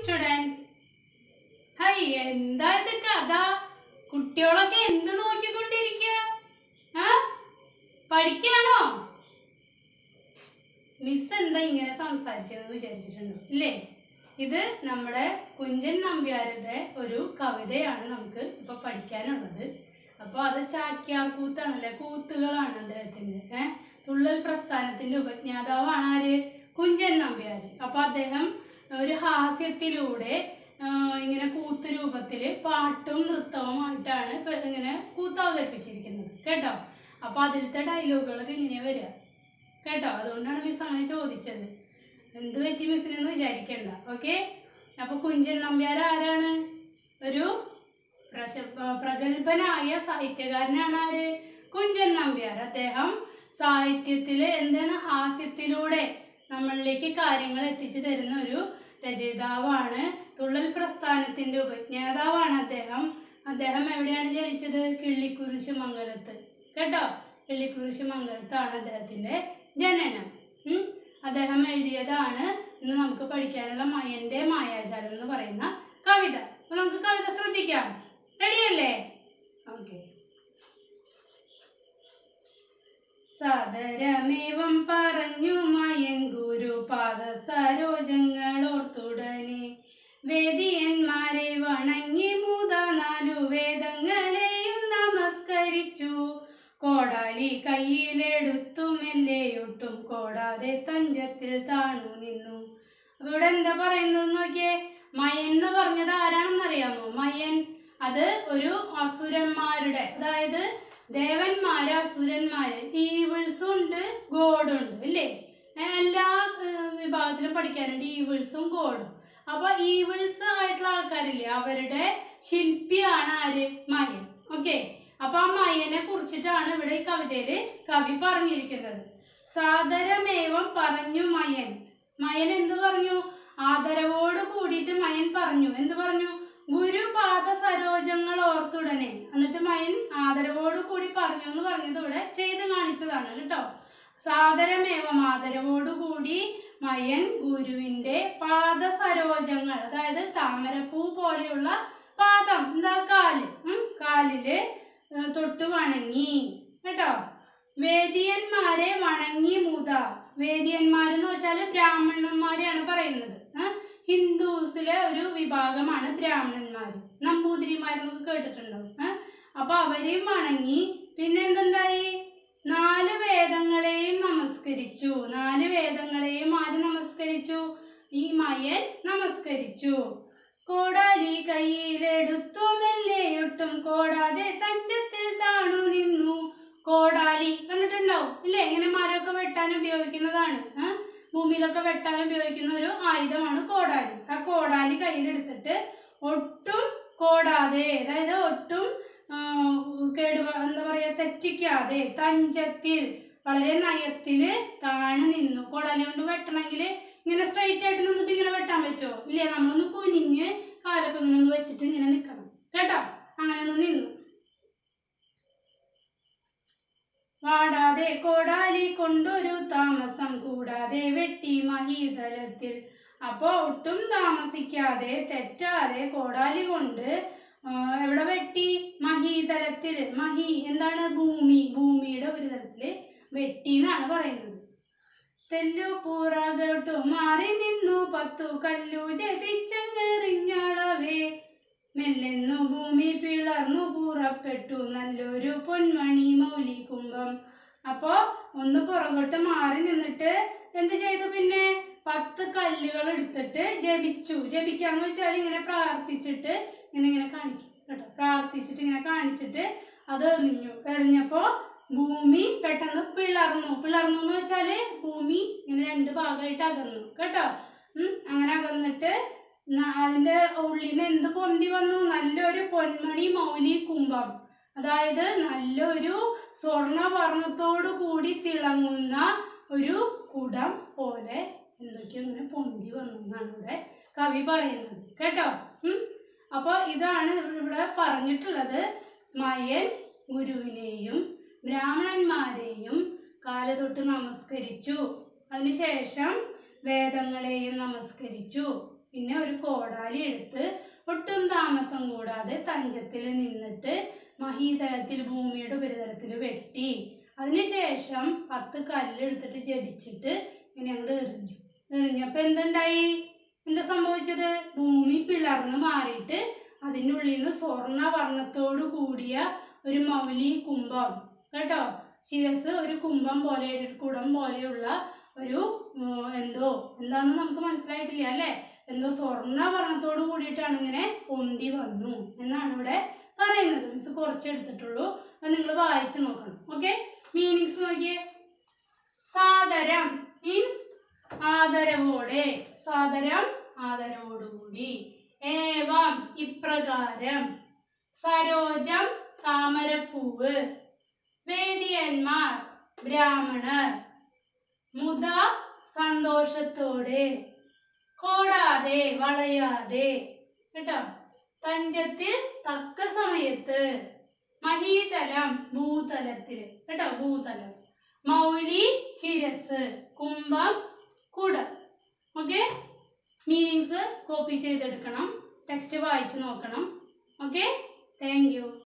Students high എന്താ ഇത് കഥ കുട്ടികളൊക്കെ എന്ത് നോക്കിക്കൊണ്ടിരിക്കുക ആ പഠിക്കാണോ മിസ് എന്താ ഇങ്ങനെ സംസാരിച്ചതെന്ന് വിചാരിച്ചിട്ടുണ്ടോ ഇല്ലേ ഇത് നമ്മുടെ കുഞ്ചൻ നമ്പ്യാരുടെ ഒരു കവിതയാണ് നമുക്ക് ഇപ്പൊ പഠിക്കാനുള്ളത് അപ്പോൾ അത് ചാക്യാർ കൂത്താണല്ലേ കൂത്തുകളാണ് അദ്ദേഹത്തിന്റെ ഏഹ് തുള്ളൽ പ്രസ്ഥാനത്തിന്റെ ഉപജ്ഞാതാവാണ് ആര് കുഞ്ചൻ നമ്പ്യാർ അപ്പൊ അദ്ദേഹം ഒരു ഹാസ്യത്തിലൂടെ ആഹ് ഇങ്ങനെ കൂത്ത് രൂപത്തില് പാട്ടും നൃത്തവുമായിട്ടാണ് ഇപ്പൊ ഇങ്ങനെ കൂത്ത് അവതരിപ്പിച്ചിരിക്കുന്നത് കേട്ടോ അപ്പൊ അതിലത്തെ ഡയലോഗുകളൊക്കെ ഇങ്ങനെ വരിക കേട്ടോ അതുകൊണ്ടാണ് മിസ് അങ്ങനെ ചോദിച്ചത് എന്ത് പറ്റി മിസ്സിനെന്ന് വിചാരിക്കണ്ട ഓക്കെ അപ്പൊ കുഞ്ചൻ നമ്പ്യാർ ആരാണ് ഒരു പ്രശ ആ, പ്രഗത്ഭനായ സാഹിത്യകാരനാണ് ആര് കുഞ്ചൻ നമ്പ്യാർ അദ്ദേഹം സാഹിത്യത്തില് എന്താണ് ഹാസ്യത്തിലൂടെ നമ്മളിലേക്ക് കാര്യങ്ങൾ എത്തിച്ചു തരുന്ന ഒരു രചയിതാവാണ് തുള്ളൽ പ്രസ്ഥാനത്തിന്റെ ഉപജ്ഞാതാവാണ് അദ്ദേഹം അദ്ദേഹം എവിടെയാണ് ജനിച്ചത് കിള്ളിക്കുരിശ് മംഗലത്ത് കേട്ടോ കിള്ളിക്കുരിശ് മംഗലത്താണ് അദ്ദേഹത്തിന്റെ ജനനം ഉം. അദ്ദേഹം എഴുതിയതാണ് ഇന്ന് നമുക്ക് പഠിക്കാനുള്ള മയന്റെ മായാജാലം എന്ന് പറയുന്ന കവിത അപ്പൊ നമുക്ക് കവിത ശ്രദ്ധിക്കാം റെഡിയല്ലേ ഓക്കെ സദരമേവം പറഞ്ഞു മയൻ ഗുരുപാദ സരോജങ്ങളോർത്തുടനെ വേദിയന്മാരെ വണങ്ങി മൂത നാലു വേദങ്ങളെയും നമസ്കരിച്ചു കോടാലി കയ്യിലെടുത്തു മെല്ലെയൊട്ടും കോടാതെ തഞ്ചത്തിൽ താണു നിന്നു അപ്പൊ ഇവിടെ എന്താ പറയുന്നത് നോക്കിയേ മയൻ എന്ന് പറഞ്ഞത് ആരാണെന്നറിയാമോ മയൻ അത് ഒരു അസുരന്മാരുടെ അതായത് ദേവന്മാര് അസുരന്മാര് ഈവിൾസും ഉണ്ട് ഗോഡും ഉണ്ട് ഇല്ലേ ഏ, എല്ലാ ഏർ, വിഭാഗത്തിലും പഠിക്കാനുണ്ട് ഈവിൾസും ഗോഡും അപ്പൊ ഈവിൾസ് ആയിട്ടുള്ള ആൾക്കാരില്ലേ അവരുടെ ശില്പിയാണ് ആര് മയൻ ഓക്കെ അപ്പൊ ആ മയനെ കുറിച്ചിട്ടാണ് ഇവിടെ ഈ കവിതയില് കവി പറഞ്ഞിരിക്കുന്നത് സാദരമേവം പറഞ്ഞു മയൻ മയൻ എന്ത് പറഞ്ഞു ആദരവോട് കൂടിയിട്ട് മയൻ പറഞ്ഞു എന്ത് പറഞ്ഞു ഗുരുപാദ സരോജങ്ങൾ ഓർത്തുടനെ എന്നിട്ട് മയൻ ആദരവോട് കൂടി പറഞ്ഞു എന്ന് പറഞ്ഞത് ഇവിടെ ചെയ്ത് കാണിച്ചതാണ് കേട്ടോ സാദരമേവം ആദരവോട് കൂടി മയൻ ഗുരുവിന്റെ പാദസരോജങ്ങൾ അതായത് താമരപ്പൂ പോലെയുള്ള പാദം എന്താ കാല് ഉം, കാലില് ഏർ തൊട്ട് വണങ്ങി കേട്ടോ വേദിയന്മാരെ വണങ്ങി മുത വേദിയന്മാരെന്ന് വെച്ചാൽ ബ്രാഹ്മണന്മാരെയാണ് പറയുന്നത് ഏഹ് ഹിന്ദുസിലെ ഒരു വിഭാഗമാണ് ബ്രാഹ്മണന്മാർ നമ്പൂതിരിമാരെന്നൊക്കെ കേട്ടിട്ടുണ്ടോ ഏഹ് അപ്പൊ അവരെയും വണങ്ങി പിന്നെ എന്തുണ്ടായി നാല് വേദങ്ങളെയും നമസ്കരിച്ചു നാല് വേദങ്ങളെയും ആര് നമസ്കരിച്ചു ഈ മയൻ നമസ്കരിച്ചു കോടാലി കയ്യിലെടുത്തു മെല്ലെയൊട്ടും കോടാതെ തഞ്ചത്തിൽ താണു നിന്നു കോടാലി കണ്ടിട്ടുണ്ടാവും ഇല്ലേ ഇങ്ങനെ മരമൊക്കെ വെട്ടാൻ ഉപയോഗിക്കുന്നതാണ് ഏഹ് ഭൂമിയിലൊക്കെ വെട്ടാൻ ഉപയോഗിക്കുന്ന ഒരു ആയുധമാണ് കോടാലി ആ കോടാലി കയ്യിലെടുത്തിട്ട് ഒട്ടും കോടാതെ അതായത് ഒട്ടും ആ, കേടു എന്താ പറയാ തെറ്റിക്കാതെ തഞ്ചത്തിൽ വളരെ നയത്തില് താണു നിന്നു കോടാലി കൊണ്ട് വെട്ടണമെങ്കിൽ ഇങ്ങനെ സ്ട്രൈറ്റ് ആയിട്ട് നിന്നിട്ട് ഇങ്ങനെ വെട്ടാൻ പറ്റുമോ ഇല്ലേ നമ്മളൊന്ന് കുനിഞ്ഞ് കാലൊക്കെ ഇങ്ങനെ ഒന്ന് വെച്ചിട്ട് ഇങ്ങനെ നിൽക്കണം കേട്ടോ അങ്ങനെ ഒന്ന് നിന്നു വാടാതെ കോടാലി കൊണ്ടൊരു താമസം കൂടാതെ വെട്ടി മഹീതലത്തിൽ അപ്പോ ഒട്ടും താമസിക്കാതെ തെറ്റാതെ കോടാലി കൊണ്ട് ആ, എവിടെ വെട്ടി മഹീതലത്തിൽ മഹി എന്താണ് ഭൂമി ഭൂമിയുടെ ഉപരിതലത്തില് വെട്ടി എന്നാണ് പറയുന്നത് തെല്ലു പുറകോട്ടു മാറി നിന്നു പത്തു കല്ലു ജപിച്ചങ്ങെറിഞ്ഞളവേ മെല്ലെന്നു ഭൂമി പിളർന്നു പുറപ്പെട്ടു നല്ലൊരു പൊന്മണി മൗലി കുംഭം അപ്പോ ഒന്ന് പുറകോട്ട് മാറി നിന്നിട്ട് എന്ത് ചെയ്തു പിന്നെ പത്ത് കല്ലുകൾ എടുത്തിട്ട് ജപിച്ചു ജപിക്കാന്ന് വെച്ചാൽ ഇങ്ങനെ പ്രാർത്ഥിച്ചിട്ട് ഇങ്ങനെ ഇങ്ങനെ കാണിക്കും കേട്ടോ പ്രാർത്ഥിച്ചിട്ട് ഇങ്ങനെ കാണിച്ചിട്ട് അത് എറിഞ്ഞു എറിഞ്ഞപ്പോ ഭൂമി പെട്ടെന്ന് പിളർന്നു പിളർന്നു എന്ന് വെച്ചാല് ഭൂമി ഇങ്ങനെ രണ്ട് ഭാഗമായിട്ട് അകന്നു കേട്ടോ ഉം അങ്ങനെ അകന്നിട്ട് ന- അതിന്റെ ഉള്ളിന് എന്ത് പൊന്തി വന്നു നല്ലൊരു പൊന്മണി മൗലി കുംഭം അതായത് നല്ലൊരു സ്വർണവർണ്ണത്തോടു കൂടി തിളങ്ങുന്ന ഒരു കുടം പോലെ എന്തൊക്കെയോ ഇങ്ങനെ പൊന്തി വന്നു എന്നാണ് ഇവിടെ കവി പറയുന്നത് കേട്ടോ ഉം അപ്പൊ ഇതാണ് ഇവിടെ പറഞ്ഞിട്ടുള്ളത് മയൻ ഗുരുവിനെയും ബ്രാഹ്മണന്മാരെയും കാലതൊട്ട് നമസ്കരിച്ചു അതിനുശേഷം വേദങ്ങളെയും നമസ്കരിച്ചു പിന്നെ ഒരു കോടാലി എടുത്ത് ഒട്ടും താമസം കൂടാതെ തഞ്ചത്തിൽ നിന്നിട്ട് മഹീതലത്തിൽ ഭൂമിയുടെ ഉപരിതലത്തിൽ വെട്ടി അതിനുശേഷം പത്ത് കല്ല് എടുത്തിട്ട് ജപിച്ചിട്ട് ഇങ്ങനെ അങ്ങോട്ട് എറിഞ്ഞു എറിഞ്ഞപ്പോ എന്തുണ്ടായി എന്താ സംഭവിച്ചത് ഭൂമി പിളർന്ന് മാറിയിട്ട് അതിൻ്റെ ഉള്ളിൽ നിന്ന് സ്വർണ്ണ വർണ്ണത്തോട് കൂടിയ ഒരു മൗലി കുംഭം കേട്ടോ ശിരസ് ഒരു കുംഭം പോലെ ഒരു കുടം പോലെയുള്ള ഒരു ഉം, എന്തോ എന്താണെന്ന് നമുക്ക് മനസ്സിലായിട്ടില്ല അല്ലേ എന്തോ സ്വർണ്ണ വർണ്ണത്തോട് കൂടിയിട്ടാണ് ഇങ്ങനെ പൊന്തി വന്നു എന്നാണ് ഇവിടെ പറയുന്നത് മിസ് കുറച്ചെടുത്തിട്ടുള്ളൂ അത് നിങ്ങൾ വായിച്ചു നോക്കണം ഓക്കെ മീനിങ്സ് നോക്കിയേ സാദരം മീൻസ് ആദരവോടെ സാദരം ആദരവോടുകൂടി ഏവം ഇപ്രകാരം സരോജം താമരപ്പൂവ് വേദിയന്മാർ ബ്രാഹ്മണർ മുത സന്തോഷത്തോടെ കോടാതെ വളയാതെ കേട്ടോ തഞ്ചത്തിൽ തക്ക സമയത്ത് മഹീതലം ഭൂതലത്തിൽ കേട്ടോ ഭൂതലം മൗലി ശിരസ് കുംഭം കുടം ഓക്കെ മീനിങ്സ് കോപ്പി ചെയ്തെടുക്കണം ടെക്സ്റ്റ് വായിച്ചു നോക്കണം ഓക്കെ താങ്ക് യു